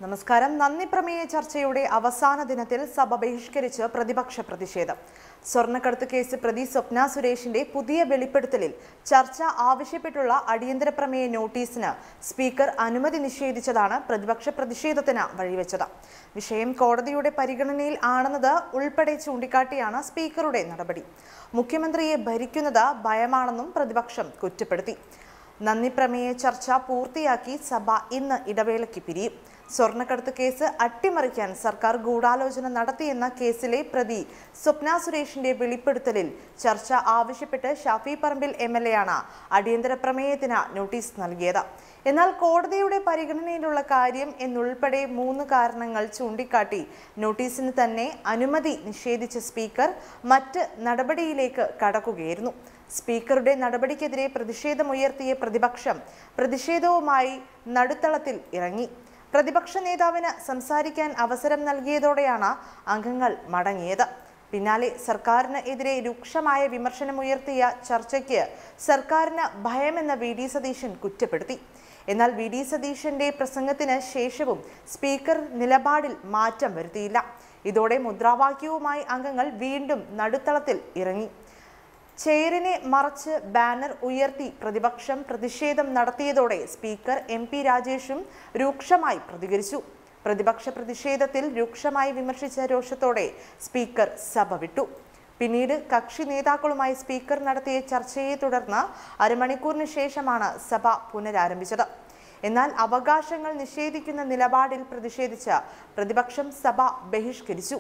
നമസ്കാരം നന്ദി പ്രമേയ ചർച്ചയുടെ അവസാന ദിനത്തിൽ സഭ ബഹിഷ്കരിച്ച് പ്രതിപക്ഷ പ്രതിഷേധം സ്വർണ്ണക്കടത്ത് കേസ് പ്രതി സ്വപ്ന സുരേഷിന്റെ പുതിയ വെളിപ്പെടുത്തലിൽ ചർച്ച ആവശ്യപ്പെട്ടുള്ള അടിയന്തര പ്രമേയ നോട്ടീസിന് സ്പീക്കർ അനുമതി നിഷേധിച്ചതാണ് പ്രതിപക്ഷ പ്രതിഷേധത്തിന് വഴിവെച്ചത് വിഷയം കോടതിയുടെ പരിഗണനയിൽ ആണെന്നത് ഉൾപ്പെടെ ചൂണ്ടിക്കാട്ടിയാണ് സ്പീക്കറുടെ നടപടി മുഖ്യമന്ത്രിയെ ഭരിക്കുന്നത് ഭയമാണെന്നും പ്രതിപക്ഷം കുറ്റപ്പെടുത്തി നന്ദി പ്രമേയ ചർച്ച പൂർത്തിയാക്കി സഭ ഇന്ന് ഇടവേളയ്ക്ക് പിരിയും സ്വർണ്ണക്കടത്ത് കേസ് അട്ടിമറിക്കാൻ സർക്കാർ ഗൂഢാലോചന നടത്തിയെന്ന കേസിലെ പ്രതി സ്വപ്ന സുരേഷിന്റെ വെളിപ്പെടുത്തലിൽ ചർച്ച ആവശ്യപ്പെട്ട് Shafi Parambil M L A ആണ് അടിയന്തര പ്രമേയത്തിന് നോട്ടീസ് നൽകിയത് എന്നാൽ കോടതിയുടെ പരിഗണനയിലുള്ള കാര്യം എന്നുൾപ്പെടെ മൂന്ന് കാരണങ്ങൾ ചൂണ്ടിക്കാട്ടി നോട്ടീസിന് തന്നെ അനുമതി നിഷേധിച്ച സ്പീക്കർ മറ്റ് നടപടിയിലേക്ക് കടക്കുകയായിരുന്നു സ്പീക്കറുടെ നടപടിക്കെതിരെ പ്രതിഷേധമുയർത്തിയ പ്രതിപക്ഷം പ്രതിഷേധവുമായി നടുത്തളത്തിൽ ഇറങ്ങി പ്രതിപക്ഷ നേതാവിന് സംസാരിക്കാൻ അവസരം നൽകിയതോടെയാണ് അംഗങ്ങൾ മടങ്ങിയത് പിന്നാലെ സർക്കാരിന് എതിരെ രൂക്ഷമായ വിമർശനമുയർത്തിയ ചർച്ചയ്ക്ക് സർക്കാരിന് ഭയമെന്ന വി ഡി സതീശൻ കുറ്റപ്പെടുത്തി എന്നാൽ വി ഡി സതീശന്റെ പ്രസംഗത്തിന് ശേഷവും സ്പീക്കർ നിലപാടിൽ മാറ്റം വരുത്തിയില്ല ഇതോടെ മുദ്രാവാക്യവുമായി അംഗങ്ങൾ വീണ്ടും നടുത്തളത്തിൽ ഇറങ്ങി ചെയറിനെ മറച്ച് ബാനർ ഉയർത്തി പ്രതിപക്ഷം പ്രതിഷേധം നടത്തിയതോടെ സ്പീക്കർ എം പി രാജേഷും രൂക്ഷമായി പ്രതികരിച്ചു പ്രതിപക്ഷ പ്രതിഷേധത്തിൽ രൂക്ഷമായി വിമർശിച്ച രോഷത്തോടെ സ്പീക്കർ സഭ വിട്ടു പിന്നീട് കക്ഷി നേതാക്കളുമായി സ്പീക്കർ നടത്തിയ ചർച്ചയെ തുടർന്ന് അരമണിക്കൂറിന് ശേഷമാണ് സഭ പുനരാരംഭിച്ചത് എന്നാൽ അവകാശങ്ങൾ നിഷേധിക്കുന്ന നിലപാടിൽ പ്രതിഷേധിച്ച പ്രതിപക്ഷം സഭ ബഹിഷ്കരിച്ചു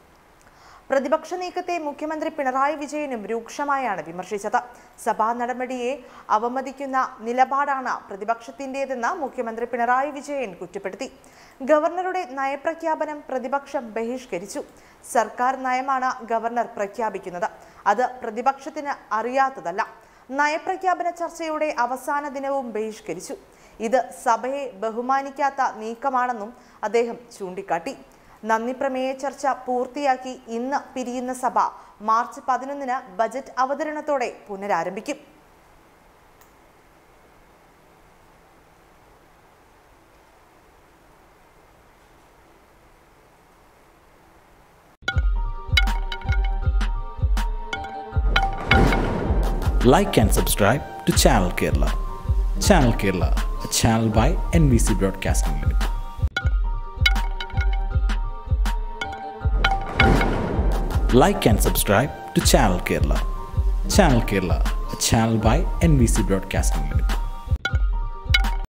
പ്രതിപക്ഷ നീക്കത്തെ മുഖ്യമന്ത്രി പിണറായി വിജയനും രൂക്ഷമായാണ് വിമർശിച്ചത് സഭാ നടപടിയെ അവമതിക്കുന്ന നിലപാടാണ് പ്രതിപക്ഷത്തിന്റേതെന്ന് മുഖ്യമന്ത്രി പിണറായി വിജയൻ കുറ്റപ്പെടുത്തി ഗവർണറുടെ നയപ്രഖ്യാപനം പ്രതിപക്ഷം ബഹിഷ്കരിച്ചു സർക്കാർ നയമാണ് ഗവർണർ പ്രഖ്യാപിക്കുന്നത് അത് പ്രതിപക്ഷത്തിന് അറിയാത്തതല്ല നയപ്രഖ്യാപന ചർച്ചയുടെ അവസാന ദിനവും ബഹിഷ്കരിച്ചു ഇത് സഭയെ ബഹുമാനിക്കാത്ത നീക്കമാണെന്നും അദ്ദേഹം ചൂണ്ടിക്കാട്ടി നന്ദി പ്രമേയ ചർച്ച പൂർത്തിയാക്കി ഇന്ന് പിരിയുന്ന സഭ മാർച്ച് പതിനൊന്നിന് ബജറ്റ് അവതരണത്തോടെ പുനരാരംഭിക്കും like and subscribe to Channel Kerala. Channel Kerala, a channel by NBC Broadcasting Limited. Like and subscribe to Channel Kerala. Channel Kerala, a channel by NBC Broadcasting Limited.